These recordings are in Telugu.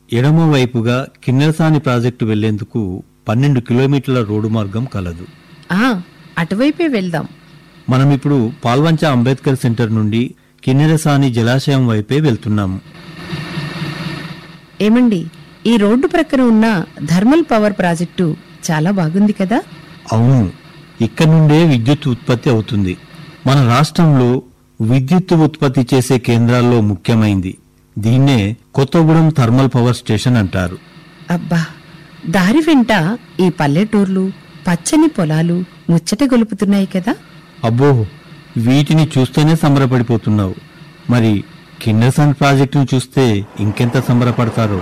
ఎడమ వైపుగా కిన్నెరసాని ప్రాజెక్టు వెళ్లేందుకు పన్నెండు కిలోమీటర్ల రోడ్డు మార్గం కలదు ఆ అటువైపే వెళ్దాం మనం ఇప్పుడు పాల్వంచ అంబేద్కర్ సెంటర్ నుండి కిన్నెరసాని జలాశయం వైపే వెళ్తున్నాము ఏమండి ఈ రోడ్డు ప్రక్కన ఉన్న థర్మల్ పవర్ ప్రాజెక్టు చాలా బాగుంది కదా అవును ఇక్కడ నుండే విద్యుత్ ఉత్పత్తి అవుతుంది మన రాష్ట్రంలో విద్యుత్ ఉత్పత్తి చేసే కేంద్రాల్లో ముఖ్యమైంది దీన్నే కొత్తగూడెం థర్మల్ పవర్ స్టేషన్ అంటారు అబ్బా దారి వెంట ఈ పల్లెటూర్లు పచ్చని పొలాలు ముచ్చట గొలుపుతున్నాయి కదా అబ్బో వీటిని చూస్తేనే సంబరపడిపోతున్నావు మరి కిన్నెరసాని ప్రాజెక్టును చూస్తే ఇంకెంత సంబరపడతారో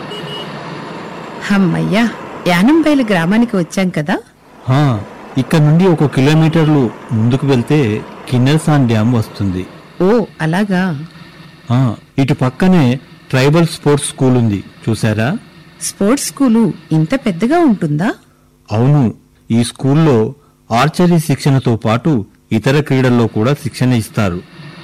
హమ్మయ్యా యానంబైల గ్రామానికి వచ్చాం కదా హా, ఇక్కడ నుండి ఒక కిలోమీటర్లు ముందుకు వెళ్తే కిన్నెరసాన్ డ్యామ్ వస్తుంది ఓ అలాగా ఆ, ఇటు పక్కనే ట్రైబల్ స్పోర్ట్స్ స్కూల్ ఉంది చూసారా స్పోర్ట్స్ స్కూలు ఇంత పెద్దగా ఉంటుందా అవును ఈ స్కూల్లో ఆర్చరీ శిక్షణతో పాటు ఇతర క్రీడల్లో కూడా శిక్షణ ఇస్తారు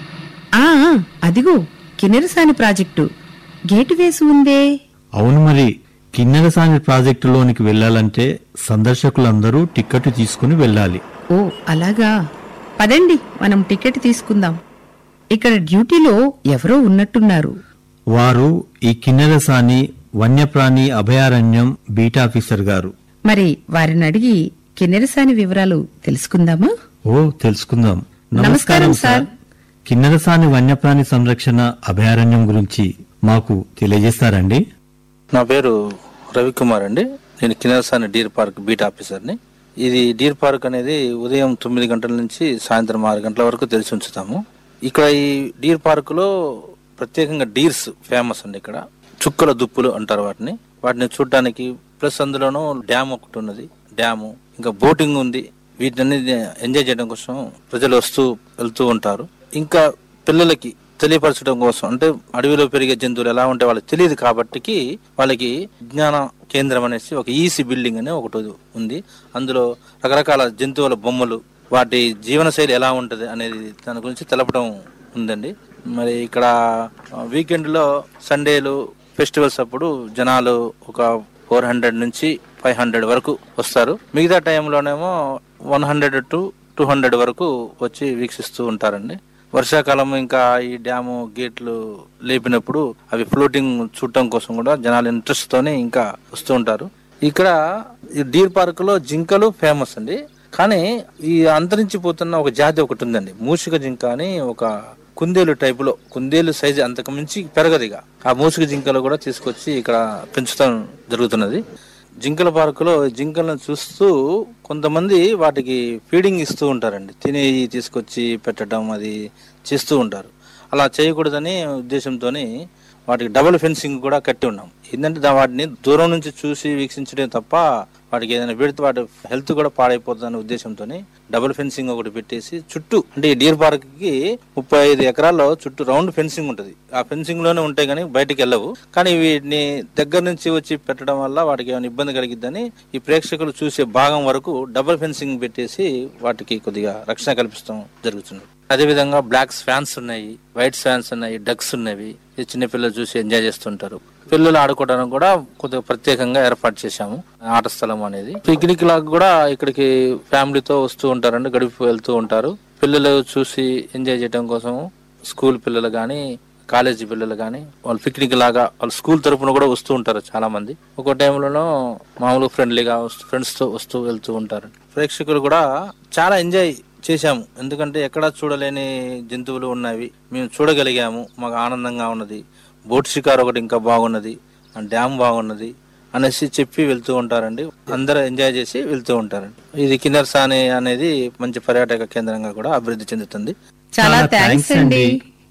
ఆ ఆ, అదిగో కిన్నెరసాని ప్రాజెక్టు గేటు వేసి ఉందే అవును మరి కిన్నెరసాని ప్రాజెక్టులోనికి వెళ్ళాలంటే సందర్శకులందరూ టిక్కెట్ తీసుకుని వెళ్ళాలి ఓ అలాగా పదండి మనం టికెట్ తీసుకుందాం ఇక్కడ డ్యూటీలో ఎవరో ఉన్నట్టున్నారు వారు ఈ కిన్నెరసాని వన్యప్రాణి అభయారణ్యం బీట్ ఆఫీసర్ గారు మరి వారిని అడిగి కిన్నెరసాని వివరాలు తెలుసుకుందామా ఓ తెలుసుకుందాం నమస్కారం, సార్. కిన్నెరసాని వన్యప్రాణి సంరక్షణ అభయారణ్యం గురించి మాకు తెలియజేస్తారండి నా పేరు రవికుమార్ అండి నేను కిన్నెరసాని డీర్ పార్క్ బీట్ ఆఫీసర్ని ఇది డీర్ పార్క్ అనేది ఉదయం తొమ్మిది గంటల నుంచి సాయంత్రం ఆరు గంటల వరకు తెలిసి ఉంచుతాము ఇక్కడ ఈ డీర్ పార్క్ లో ప్రత్యేకంగా డీర్స్ ఫేమస్ అండి ఇక్కడ చుక్కల దుప్పులు అంటారు వాటిని వాటిని చూడడానికి ప్లస్ అందులోనూ డ్యామ్ ఒకటి ఉన్నది డ్యాము ఇంకా బోటింగ్ ఉంది వీటిని ఎంజాయ్ చేయడం కోసం ప్రజలు వస్తూ వెళ్తూ ఉంటారు ఇంకా పిల్లలకి తెలియపరచడం కోసం అంటే అడవిలో పెరిగే జంతువులు ఎలా ఉంటే వాళ్ళకి తెలియదు కాబట్టికి వాళ్ళకి విజ్ఞాన కేంద్రం అనేసి ఒక ఈసీ బిల్డింగ్ అనే ఒకటి ఉంది అందులో రకరకాల జంతువుల బొమ్మలు వాటి జీవనశైలి ఎలా ఉంటది అనేది దాని గురించి తెలపడం ఉందండి మరి ఇక్కడ వీకెండ్ లో సండేలు ఫెస్టివల్స్ అప్పుడు జనాలు ఒక ఫోర్ హండ్రెడ్ నుంచి ఫైవ్ హండ్రెడ్ వరకు వస్తారు మిగతా టైంలోనేమో one hundred to two hundred వరకు వచ్చి వీక్షిస్తూ ఉంటారండి వర్షాకాలం ఇంకా ఈ డ్యాము గేట్లు లేపినప్పుడు అవి ఫ్లోటింగ్ చూడటం కోసం కూడా జనాలు ఇంట్రెస్ట్ తోనే ఇంకా వస్తూ ఉంటారు ఇక్కడ ఈ డీర్ పార్క్ లో జింకలు ఫేమస్ అండి కానీ ఈ అంతరించిపోతున్న ఒక జాతి ఒకటి ఉందండి మూషిక జింక అని ఒక కుందేలు టైపులో కుందేలు సైజు అంతకు మించి పెరగదు ఇక ఆ మూసిక జింకలు కూడా తీసుకొచ్చి ఇక్కడ పెంచుతాం జరుగుతున్నది జింకల పార్కులో జింకలను చూస్తూ కొంతమంది వాటికి ఫీడింగ్ ఇస్తూ ఉంటారండి తినే తీసుకొచ్చి పెట్టడం అది చేస్తూ ఉంటారు అలా చేయకూడదని ఉద్దేశంతోని వాటికి డబుల్ ఫెన్సింగ్ కూడా కట్టి ఉన్నాం ఏంటంటే దా- వాటిని దూరం నుంచి చూసి వీక్షించడం తప్ప వాటికి ఏదైనా పెడితే వాటి హెల్త్ కూడా పాడైపోతుందనే ఉద్దేశంతో డబుల్ ఫెన్సింగ్ ఒకటి పెట్టేసి చుట్టూ అంటే ఈ డీర్ పార్క్ కి ముప్పై ఐదు ఎకరాల్లో చుట్టూ రౌండ్ ఫెన్సింగ్ ఉంటది ఆ ఫెన్సింగ్ లోనే ఉంటాయి కానీ బయటికి వెళ్ళవు కానీ వీటిని దగ్గర నుంచి వచ్చి పెట్టడం వల్ల వాటికి ఏమైనా ఇబ్బంది కలిగిద్దని ఈ ప్రేక్షకులు చూసే భాగం వరకు డబుల్ ఫెన్సింగ్ పెట్టేసి వాటికి కొద్దిగా రక్షణ కల్పిస్తాం జరుగుతుంది అదే విధంగా బ్లాక్ ఫ్యాన్స్ ఉన్నాయి వైట్ ఫ్యాన్స్ ఉన్నాయి డక్స్ ఉన్నవి ఈ చిన్న పిల్లలు చూసి ఎంజాయ్ చేస్తుంటారు పిల్లలు ఆడుకోవడానికి కూడా కొద్దిగా ప్రత్యేకంగా ఏర్పాటు చేశాము ఆట స్థలం అనేది పిక్నిక్ లాగా కూడా ఇక్కడికి ఫ్యామిలీతో వస్తూ ఉంటారండి గడిపి వెళ్తూ ఉంటారు పిల్లలు చూసి ఎంజాయ్ చేయడం కోసం స్కూల్ పిల్లలు కానీ కాలేజీ పిల్లలు కానీ వాళ్ళు పిక్నిక్ లాగా వాళ్ళ స్కూల్ తరపున కూడా వస్తూ ఉంటారు చాలా మంది ఒక టైంలోనో మామూలు ఫ్రెండ్లీగా ఫ్రెండ్స్ తో వస్తూ వెళ్తూ ఉంటారు ప్రేక్షకులు కూడా చాలా ఎంజాయ్ చేశాము ఎందుకంటే ఎక్కడా చూడలేని జంతువులు ఉన్నవి మేము చూడగలిగాము మాకు ఆనందంగా ఉన్నది బోట్ షికార్ ఒకటి ఇంకా బాగున్నది ఆ డ్యామ్ బాగున్నది అనేసి చెప్పి వెళ్తూ ఉంటారండి అందరూ ఎంజాయ్ చేసి వెళ్తూ ఉంటారండి ఇది కిన్నెరసాని అనేది మంచి పర్యాటక కేంద్రంగా కూడా అభివృద్ధి చెందుతుంది చాలా థ్యాంక్స్ అండి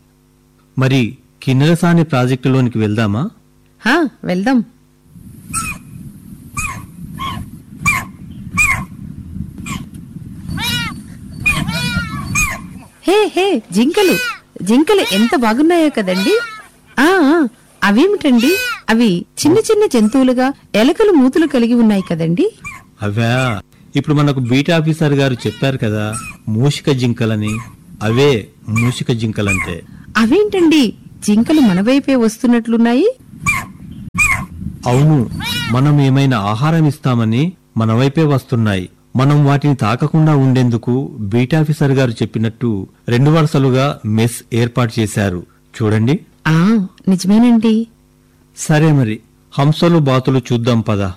మరి కిన్నెరసాని ప్రాజెక్టులోనికి వెళ్దామా హా వెళ్దాం హే హే జింకలు జింకలు ఎంత బాగున్నాయో కదండి ఆ ఆ, అవేమిటండి అవి చిన్న చిన్న జంతువులుగా ఎలకలు మూతులు కలిగి ఉన్నాయి కదండి అవా ఇప్పుడు మనకు బీట్ ఆఫీసర్ గారు చెప్పారు కదా మూషిక జింకలని అవే మూషిక జింకలంటే అవేంటండి జింకలు మన వైపే వస్తున్నట్లున్నాయి అవును మనం ఏమైనా ఆహారం ఇస్తామని మన వైపే వస్తున్నాయి మనం వాటిని తాకకుండా ఉండేందుకు బీట్ ఆఫీసర్ గారు చెప్పినట్టు రెండు వరుసలుగా మెస్ ఏర్పాటు చేశారు చూడండి ఆ నిజమేనండి సరే మరి హంసలు బాతులు చూద్దాం పదా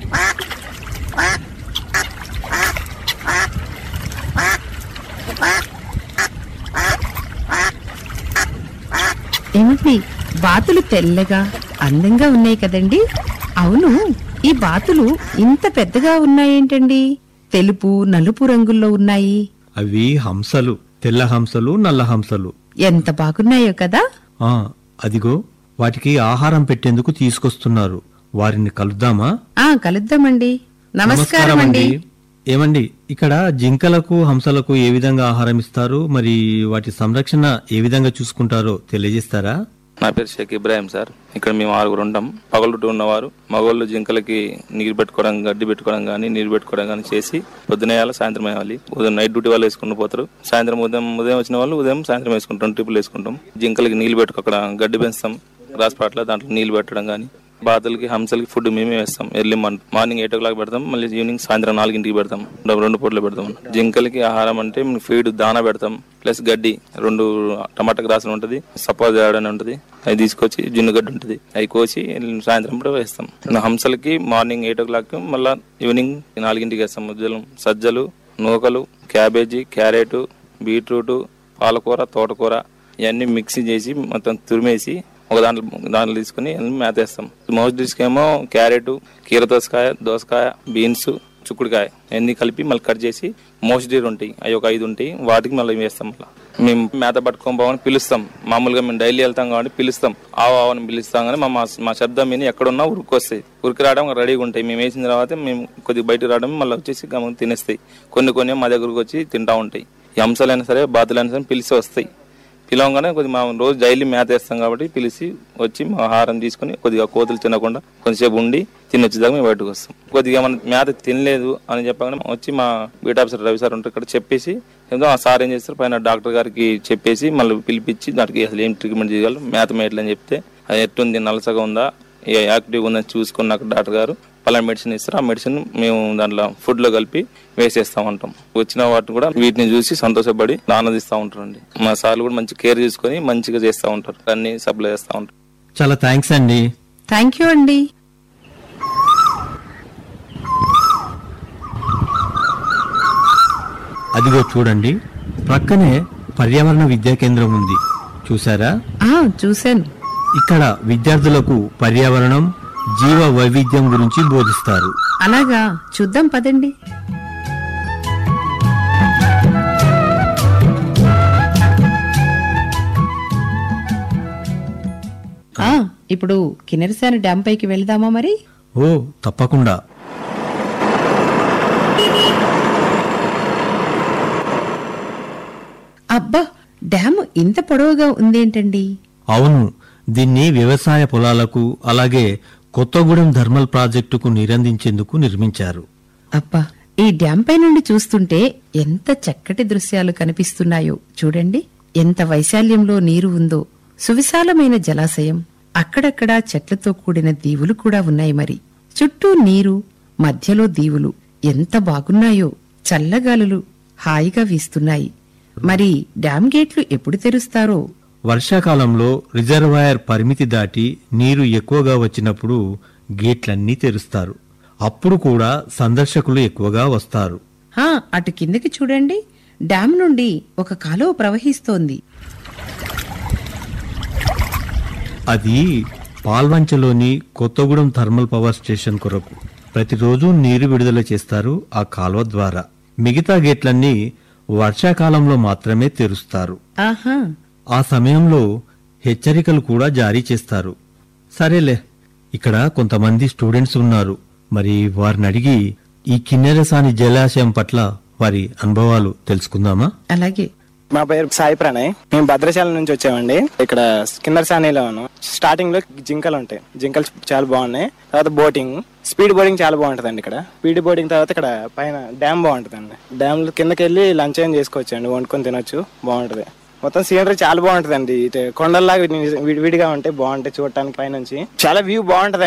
ఏమిటి బాతులు తెల్లగా అందంగా ఉన్నాయి కదండి అవును ఈ బాతులు ఇంత పెద్దగా ఉన్నాయేంటండి తెలుపు నలుపు రంగుల్లో ఉన్నాయి అవి హంసలు తెల్ల హంసలు నల్ల హంసలు ఎంత బాగున్నాయో కదా ఆ అదిగో వాటికి ఆహారం పెట్టేందుకు తీసుకొస్తున్నారు వారిని కలుద్దామా ఆ కలుద్దామండి నమస్కారం అండి ఏమండి ఇక్కడ జింకలకు హంసలకు ఏ విధంగా ఆహారం ఇస్తారు మరి వాటి సంరక్షణ ఏ విధంగా చూసుకుంటారో తెలియజేస్తారా నా పేరు షేక్ ఇబ్రాహిం సార్ ఇక్కడ మేము ఆరుగురు ఉంటాం పగలుటూ ఉన్నవారు మగవాళ్ళు జింకలకి నీరు పెట్టుకోవడం గడ్డి పెట్టుకోవడం కానీ నీరు పెట్టుకోవడం కానీ చేసి పొద్దున వేయాలి సాయంత్రం వేయాలి ఉదయం నైట్ డ్యూటీ వాళ్ళు వేసుకుని పోతారు సాయంత్రం ఉదయం ఉదయం వచ్చిన వాళ్ళు ఉదయం సాయంత్రం వేసుకుంటాం ట్రిప్పులు వేసుకుంటాం జింకలకి నీళ్ళు పెట్టుకో అక్కడ గడ్డి పెంచుతాం రాసిపాట్ల దాంట్లో నీళ్ళు పెట్టడం కానీ బాతులకి హంసలకి ఫుడ్ మేమే వేస్తాం early morning eight o'clock పెడతాం మళ్ళీ ఈవినింగ్ సాయంత్రం నాలుగింటికి పెడతాం రెండు పూటలు పెడతాం జింకలకి ఆహారం అంటే ఫీడ్ దానా పెడతాం ప్లస్ గడ్డి రెండు టమాటా గ్రాసులు ఉంటుంది సపోజ్ అని ఉంటుంది అవి తీసుకొచ్చి జున్ను గడ్డి ఉంటుంది అవి కోసి సాయంత్రం కూడా వేస్తాం హంసలకి మార్నింగ్ ఎయిట్ ఓ క్లాక్ మళ్ళీ ఈవినింగ్ నాలుగింటికి వేస్తాం ముద్దలు సజ్జలు నూకలు క్యాబేజీ క్యారెట్ బీట్రూట్ పాలకూర తోటకూర ఇవన్నీ మిక్సీ చేసి మొత్తం తురిమేసి ఒక దాంట్లో దాంట్లో తీసుకుని మేతేస్తాం మౌస్ డిస్క్ ఏమో క్యారెట్ కీర దోసకాయ దోసకాయ బీన్స్ చుక్కుడుకాయ అన్ని కలిపి మళ్ళీ కట్ చేసి మోస్డీర్ ఉంటాయి అవి ఒక ఐదు ఉంటాయి వాటికి మళ్ళీ వేస్తాం మళ్ళీ మేము మేత పట్టుకొని పోవని పిలుస్తాం మామూలుగా మేము డైలీ వెళ్తాం కాబట్టి పిలుస్తాం ఆవు ఆవని పిలుస్తాం కానీ మా మా శబ్దం విని ఎక్కడున్నా ఉరికి వస్తాయి ఉరికి రావడం రెడీగా ఉంటాయి మేము వేసిన తర్వాత మేము కొద్దిగా బయటకు రావడం మళ్ళీ వచ్చేసి గమని తినేస్తాయి కొన్ని కొన్ని మా దగ్గరకు వచ్చి తింటా ఉంటాయి ఈ అంశాలైనా సరే బాతులైనా సరే పిలిచి వస్తాయి పిలవగానే కొద్దిగా మా రోజు డైలీ మేత వేస్తాం కాబట్టి పిలిచి వచ్చి మా ఆహారం తీసుకుని కొద్దిగా కోతులు తినకుండా కొంచెంసేపు ఉండి తినొచ్చేదాకా మేము బయటకు వస్తాం కొద్దిగా మన మేత తినలేదు అని చెప్పగానే వచ్చి మా బీట్ ఆఫీసర్ రవి సార్ ఉంటారు ఇక్కడ చెప్పేసి ఏదో ఆ సార్ ఏం చేస్తారు పైన డాక్టర్ గారికి చెప్పేసి మళ్ళీ పిలిపించి దానికి అసలు ఏం ట్రీట్మెంట్ చేయగలరు మేత మేయట్లని చెప్తే అది ఎట్టుంది నలసగా ఉందా ఏ యాక్టివ్ ఉందని చూసుకున్నాక డాక్టర్ గారు పలానా మెడిసిన్ ఇస్తారు ఆ మెడిసిన్ మేము దాంట్లో ఫుడ్ లో కలిపి వేసేస్తా ఉంటాం వచ్చిన వాటిని కూడా వీటిని చూసి సంతోషపడి ఆనందిస్తూ ఉంటారండి మా సార్లు కూడా మంచి కేర్ తీసుకొని మంచిగా చేస్తూ ఉంటారు అన్ని సప్లై చేస్తూ ఉంటారు చాలా థ్యాంక్స్ అండి థ్యాంక్ యూ అండి అదిగో చూడండి ప్రక్కనే పర్యావరణ విద్యా కేంద్రం ఉంది చూసారా ఆ చూశాను ఇక్కడ విద్యార్థులకు పర్యావరణం జీవ వైవిధ్యం గురించి బోధిస్తారు అలాగా చూద్దాం పదండి ఆ ఇప్పుడు కిన్నెరసాని డ్యామ్ పైకి వెళ్దామా మరి ఓ తప్పకుండా అబ్బా డ్యామ్ ఇంత పొడవుగా ఉందేంటండి అవును దీన్ని వ్యవసాయ పొలాలకు అలాగే కొత్తగూడెం థర్మల్ ప్రాజెక్టుకు నీరందించేందుకు నిర్మించారు అబ్బా ఈ డ్యామ్ పై నుండి చూస్తుంటే ఎంత చక్కటి దృశ్యాలు కనిపిస్తున్నాయో చూడండి ఎంత వైశాల్యంలో నీరు ఉందో సువిశాలమైన జలాశయం అక్కడక్కడా చెట్లతో కూడిన దీవులు కూడా ఉన్నాయి మరి చుట్టూ నీరు మధ్యలో దీవులు ఎంత బాగున్నాయో చల్లగాలులు హాయిగా వీస్తున్నాయి మరి డ్యామ్ గేట్లు ఎప్పుడు తెరుస్తారో వర్షాకాలంలో రిజర్వాయర్ పరిమితి దాటి నీరు ఎక్కువగా వచ్చినప్పుడు గేట్లన్నీ తెరుస్తారు అప్పుడు కూడా సందర్శకులు ఎక్కువగా వస్తారు హా అటు కిందకి చూడండి డ్యామ్ నుండి ఒక కాలువ ప్రవహిస్తోంది అది పాల్వంచలోని కొత్తగూడెం థర్మల్ పవర్ స్టేషన్ కొరకు ప్రతిరోజు నీరు విడుదల చేస్తారు ఆ కాల్వ ద్వారా మిగతా గేట్లన్నీ వర్షాకాలంలో మాత్రమే తెరుస్తారు ఆహా ఆ సమయంలో హెచ్చరికలు కూడా జారీ చేస్తారు సరేలే ఇక్కడ కొంతమంది స్టూడెంట్స్ ఉన్నారు మరి వారిని అడిగి ఈ కిన్నెరసాని జలాశయం పట్ల వారి అనుభవాలు తెలుసుకుందామా అలాగే మా పేరు సాయి ప్రణయ్ మేము భద్రాచలం నుంచి వచ్చామండి ఇక్కడ కిందర్ సానీలో ఉన్నాం స్టార్టింగ్ లో జింకలు ఉంటాయి జింకలు చాలా బాగున్నాయి తర్వాత బోటింగ్ స్పీడ్ బోటింగ్ చాలా బాగుంటదండి ఇక్కడ స్పీడ్ బోటింగ్ తర్వాత ఇక్కడ పైన డ్యామ్ బాగుంటదండి డ్యామ్ కిందకి వెళ్ళి లంచ్ ఏం చేసుకోవచ్చండి వండుకొని తినొచ్చు బాగుంటది మొత్తం సీనరీ చాలా బాగుంటదండి ఇటు కొండల్లాగా విడివిడిగా ఉంటాయి బాగుంటాయి చూడటానికి పైనుంచి చాలా వ్యూ బాగుంటది